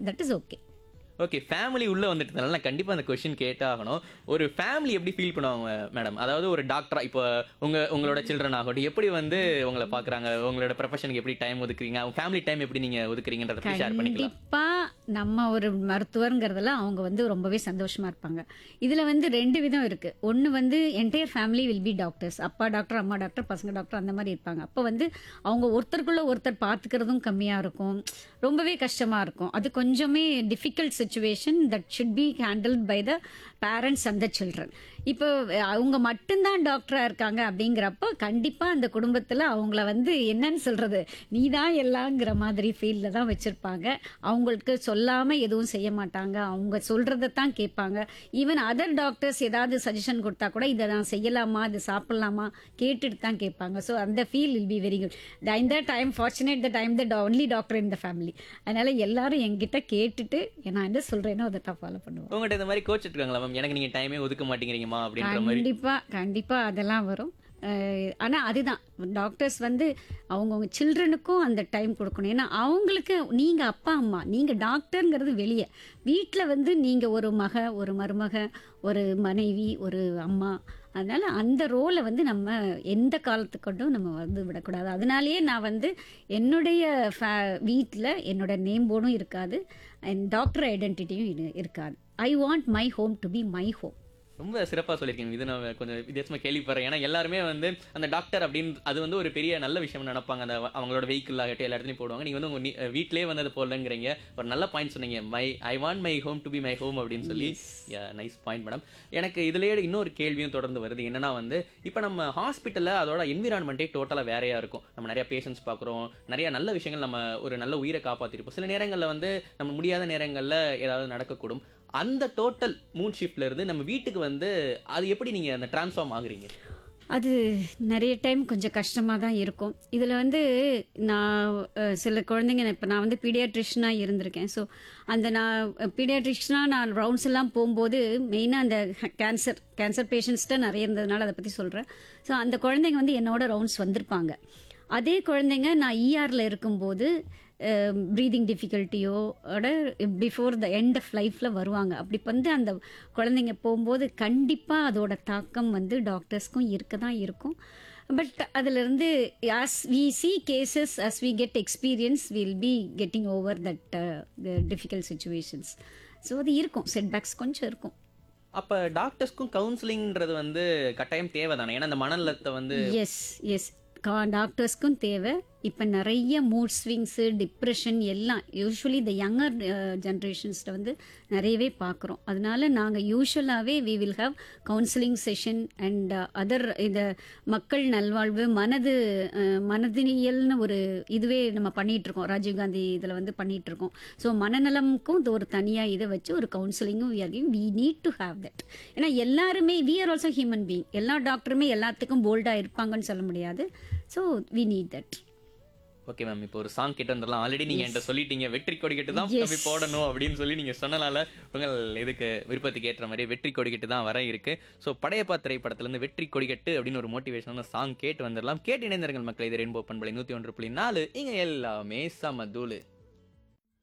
that is okay okay family உள்ள வந்துட்டதுனால நான் கண்டிப்பா அந்த கொஸ்டின் கேட்டாகணும் ஒரு ஃபேமிலி எப்படி ஃபீல் பண்ணுவாங்க மேடம் அதாவது ஒரு டாக்டரா இப்போ உங்க உங்களோட சில்ட்ரன் ஆகட்டும் எப்படி வந்து உங்களை பாக்குறாங்க உங்களோட ப்ரொஃபஷனுக்கு எப்படி டைம் ஒதுக்குறீங்க ஃபேமிலி டைம் எப்படி நீங்க ஒதுக்குறீங்கன்றத பத்தி ஷேர் பண்ணிக்கலாம் கண்டிப்பா நம்ம ஒரு மருத்துவர்ங்கிறதுல அவங்க வந்து ரொம்பவே சந்தோஷமா இருப்பாங்க இதுல வந்து ரெண்டு விதம் இருக்கு ஒன்னு வந்து entire family will be doctors அப்பா டாக்டர் அம்மா டாக்டர் பசங்க டாக்டர் அந்த மாதிரி இருப்பாங்க அப்போ வந்து அவங்க ஒருத்தருக்குள்ள ஒருத்தர் பார்த்துக்கிறதும் கம்மியா இருக்கும் ரொம்பவே கஷ்டமா இருக்கும் அது கொஞ்சமே difficult situation that should be handled by the parents and the children இப்போ அவங்க மட்டும்தான் டாக்டரா இருக்காங்க அப்படிங்கிறப்போ கண்டிப்பா அந்த குடும்பத்துல அவங்கள வந்து என்னன்னு சொல்றது நீ தான் எல்லாங்கிற மாதிரி ஃபீல்ட்ல தான் வச்சிருப்பாங்க அவங்களுக்கு சொல்லாம எதுவும் செய்ய மாட்டாங்க அவங்க சொல்றதை தான் கேட்பாங்க ஈவன் அதர் டாக்டர்ஸ் ஏதாவது சஜஷன் கொடுத்தா கூட இதை நான் செய்யலாமா இது சாப்பிடலாமா கேட்டுட்டு தான் கேட்பாங்க ஸோ அந்த feel will be very good இந்த that I am fortunate that I am the only doctor in the family அதனால எல்லாரும் என்கிட்ட கேட்டுட்டு நான் என்ன சொல்றேனோ அதை தான் ஃபாலோ பண்ணுவோம் உங்கள்கிட்ட இந்த மாதிரி கோச் இருக்காங்களா மேம் எனக்கு நீங்க டைமே ஒதுக்க மாட்டேங்கிறீங்கம்மா அப்படின்ற மாதிரி கண்டிப்பா கண்டிப்பா அதெல்லாம் வரும் அஹ் ஆனா அதுதான் டாக்டர்ஸ் வந்து அவங்கவுங்க சில்ட்ரனுக்கும் அந்த டைம் கொடுக்கணும் ஏன்னா அவங்களுக்கு நீங்க அப்பா அம்மா நீங்க டாக்டருங்கிறது வெளியே வீட்டில் வந்து நீங்க ஒரு மக ஒரு மருமக ஒரு மனைவி ஒரு அம்மா அதனால அந்த ரோலை வந்து நம்ம எந்த காலத்துக்கொண்டும் நம்ம வந்து விடக்கூடாது அதனாலேயே நான் வந்து என்னுடைய வீட்டில் என்னோட நேம் போர்டும் இருக்காது அண்ட் டாக்டர் ஐடென்டிட்டியும் இருக்காது I want my home to be my home ரொம்ப சிறப்பா சொல்லியிருக்கீங்க இது நான் கொஞ்சம் வித்தியாசமா கேள்விப்படுறேன் ஏன்னா எல்லாருமே வந்து அந்த டாக்டர் அப்படின்னு அது வந்து ஒரு பெரிய நல்ல விஷயம் நினைப்பாங்க அந்த அவங்களோட வெஹிக்கிள் ஆகட்டும் எல்லா இடத்துலையும் போடுவாங்க நீங்க வந்து உங்க நீ- வீட்டிலேயே வந்தது போலங்கிறீங்க ஒரு நல்ல பாயிண்ட் சொன்னீங்க my I want my home to be my home அப்படின்னு சொல்லி நைஸ் பாயிண்ட் மேடம் எனக்கு இதுலயே இன்னொரு கேள்வியும் தொடர்ந்து வருது என்னன்னா வந்து இப்போ நம்ம ஹாஸ்பிட்டல்ல அதோட என்விரான்மெண்ட்டே டோட்டலாக வேறையா இருக்கும் நம்ம நிறைய பேஷண்ட்ஸ் பார்க்குறோம் நிறைய நல்ல விஷயங்கள் நம்ம ஒரு நல்ல உயிரை காப்பாற்றிருப்போம் சில நேரங்களில் வந்து நம்ம முடியாத நேரங்களில் ஏதாவது நடக்கக்கூடும் அந்த டோட்டல் மூன் ஷிஃப்ட்ல இருந்து நம்ம வீட்டுக்கு வந்து அது எப்படி நீங்க அந்த டிரான்ஸ்ஃபார்ம் ஆகுறீங்க அது நிறைய டைம் கொஞ்சம் கஷ்டமாக தான் இருக்கும் இதில் வந்து நான் அஹ், சில குழந்தைங்க இப்போ நான் வந்து பீடியாட்ரிஷனாக இருந்திருக்கேன் ஸோ அந்த நான் பீடியாட்ரிஷனாக நான் ரவுண்ட்ஸ் எல்லாம் போகும்போது மெயினாக அந்த கேன்சர் கேன்சர் பேஷண்ட்ஸ்கிட்ட நிறைய இருந்ததுனால அதை பற்றி சொல்கிறேன் ஸோ அந்த குழந்தைங்க வந்து என்னோட ரவுண்ட்ஸ் வந்திருப்பாங்க அதே குழந்தைங்க நான் இஆரில் இருக்கும்போது ப்ரீதிங் டிஃபிகல்ட்டியோட பிஃபோர் த எண்ட் ஆஃப் லைஃப்பில் வருவாங்க அப்படி வந்து அந்த குழந்தைங்க போகும்போது கண்டிப்பாக அதோட தாக்கம் வந்து டாக்டர்ஸ்க்கும் இருக்க தான் இருக்கும் பட் அதிலிருந்து as we see cases as we get experience will be getting over that difficult situations so அது இருக்கும் செட்பேக்ஸ் கொஞ்சம் இருக்கும் அப்ப டாக்டர்ஸ்க்கும் கவுன்சிலிங்ன்றது வந்து கட்டாயம் தேவை தானே ஏன்னா அந்த மனநலத்தை வந்து எஸ் எஸ் டாக்டர்ஸ்க்கும் தேவை இப்போ நிறைய மூட் ஸ்விங்ஸு டிப்ரெஷன் எல்லாம் யூஸ்வலி இந்த யங்கர் ஜென்ரேஷன்ஸில் வந்து நிறையவே பார்க்குறோம் அதனால நாங்கள் யூஸ்வலாகவே we will have counselling session and other இந்த மக்கள் நல்வாழ்வு மனது அஹ், மனதினியல்னு ஒரு இதுவே நம்ம பண்ணிட்டு இருக்கோம் ராஜீவ்காந்தி இதில் வந்து பண்ணிட்டு இருக்கோம் ஸோ மனநலமுக்கும் இது ஒரு தனியாக இதை வச்சு ஒரு கவுன்சிலிங்கும் we are we need to have that ஏன்னா எல்லாருமே we are also human being எல்லா டாக்டருமே எல்லாத்துக்கும் போல்டாக இருப்பாங்கன்னு சொல்ல முடியாது so we need that okay ma'am இப்போ ஒரு சாங் கேட்டு வந்துடலாம் ஆல்ரெடி நீங்க என்கிட்ட சொல்லிட்டீங்க வெற்றி கொடி கட்டு தான் தம்பி போடணும் அப்படின்னு சொல்லி நீங்க சொன்னனால உங்கள் இதுக்கு விருப்பத்துக்கு ஏற்ற மாதிரி வெற்றி கொடி கட்டு தான் வர இருக்கு ஸோ படையப்பா திரைப்படத்துல இருந்து வெற்றி கொடி கட்டு அப்படின்னு ஒரு மோட்டிவேஷனான சாங் கேட்டு வந்துடலாம் கேட்டு இணைந்திருங்கள் மக்களை இது ரெயின்போ பண்பலை நூத்தி ஒன்று புள்ளி நாலு இங்க எல்லாமே சமதூளு